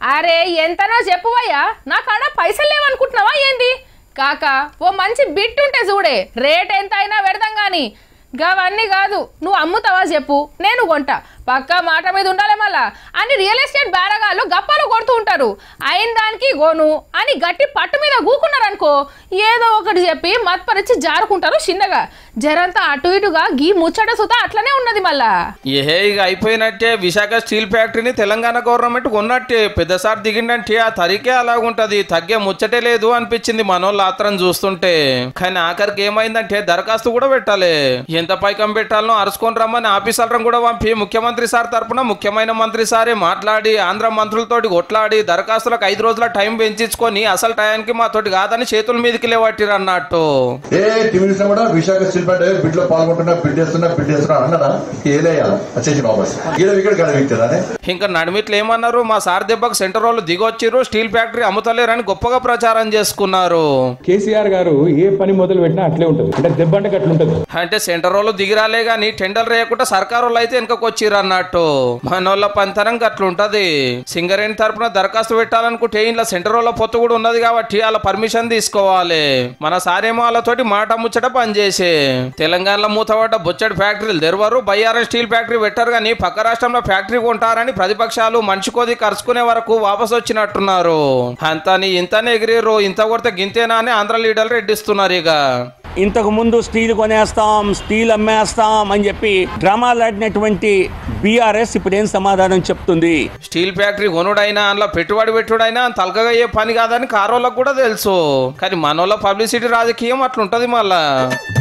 అరే ఎంతనో చెప్పువయ్యా నా కాడ పైసలు లేవనుకుంటున్నావా ఏంది కాక ఓ మంచి బిట్ ఉంటే చూడే రేట్ ఎంత అయినా పెడదాం గాని గవన్నీ కాదు నువ్వు అమ్ముతావా చెప్పు నేను కొంటా పక్కా మాట మీద ఉండాలి మళ్ళా అని రియల్ ఎస్టేట్ బేరగాళ్ళు గప్పాలు కొడుతూ ఉంటారు అయిన దానికి గోను అని గట్టి పట్టు మీద గూకున్నారు అనుకో ఏదో ఒకటి చెప్పి మత్పరిచి జారుకుంటారు చిన్నగా జరంతా అటు ఇటుగా గీ ముచ్చట సుత అట్లనే ఉన్నది మళ్ళా ఏ ఇక అయిపోయినట్టే విశాఖ స్టీల్ ఫ్యాక్టరీని తెలంగాణ గవర్నమెంట్ కొన్నట్టే పెద్దసారి దిగిందంటే ఆ తరికే అలాగుంటది తగ్గే ముచ్చటే లేదు అనిపించింది మనోళ్ళు ఆత్రం చూస్తుంటే కానీ ఆఖరికి ఏమైందంటే దరఖాస్తు కూడా పెట్టాలి ఎంత పైకం పెట్టాలనో అరుచుకొని రమ్మని ఆఫీసర్లను కూడా పంపి ముఖ్యమంత్రి సార్ తరపున ముఖ్యమైన మంత్రి సారే మాట్లాడి ఆంధ్ర మంత్రులతోటి కొట్లాడి దరఖాస్తులకు ఐదు రోజుల టైం పెంచించుకొని అసలు టయానికి మాతోటి కాదని చేతుల మీదకి లేవట్టిరు అన్నట్టు ఏ టీవీ చూసినా కూడా విశాఖ స్టీల్ ప్లాంట్ బిడ్ లో పాల్గొంటున్నా బిడ్ చేస్తున్నా బిడ్ చేస్తున్నా అన్నాడా ఏదయ్యా వచ్చేసి వాపస్ ఈడ ఇక్కడ గడ విక్తదానే ఇంకా నడిమిట్లు ఏమన్నారు మా సార్ దెబ్బకు సెంటర్ వాళ్ళు దిగొచ్చిర్రు స్టీల్ ఫ్యాక్టరీ అమ్ముతలేరని గొప్పగా ప్రచారం చేసుకున్నారు కేసీఆర్ గారు ఏ పని మొదలు పెట్టినా అట్లే ఉంటుంది అంటే దెబ్బ అంటే అట్లుంటది అంటే సెంటర్ వాళ్ళు దిగిరాలే గాని టెండర్ రేయకుండా సర్కారు వాళ్ళు అయితే వెనకకొచ్చిర్రు అన్నట్టు మనోళ్ళ పంతరం గట్లుంటది సింగరేణి తరపున దరఖాస్తు పెట్టాలనుకుంటే ఇంట్లో సెంటర్ వాళ్ళ పొత్తు కూడా ఉన్నది కాబట్టి వాళ్ళ పర్మిషన్ తీసుకోవాలి మన సారేమో వాళ్ళతోటి మాట ముచ్చట పనిచేసి తెలంగాణలో మూతపడ్డ బొచ్చడి ఫ్యాక్టరీలు తెరవరు బయ్యారం స్టీల్ ఫ్యాక్టరీ పెట్టారు కానీ పక్క రాష్ట్రంలో ఫ్యాక్టరీ కొంటారని ప్రతిపక్షాలు మనిషి కొద్ది ఖర్చుకునే వరకు వాపసు వచ్చినట్టున్నారు అంతని ఇంతనే ఎగిరిర్రు ఇంత కొడితే గింతేనా అని ఆంధ్ర లీడర్లు రెడ్డిస్తున్నారు ఇక ఇంతకు ముందు స్టీల్ కొనేస్తాం స్టీల్ అమ్మేస్తాం అని చెప్పి డ్రామాలు ఆడినటువంటి బీఆర్ఎస్ ఇప్పుడు ఏం సమాధానం చెప్తుంది స్టీల్ ఫ్యాక్టరీ కొనుడైనా అందులో పెట్టుబడి పెట్టుడైనా తలకగా అయ్యే పని కాదని కారోళ్ళకు కూడా తెలుసు కానీ మనోళ్ళ పబ్లిసిటీ రాజకీయం అట్లుంటది మళ్ళా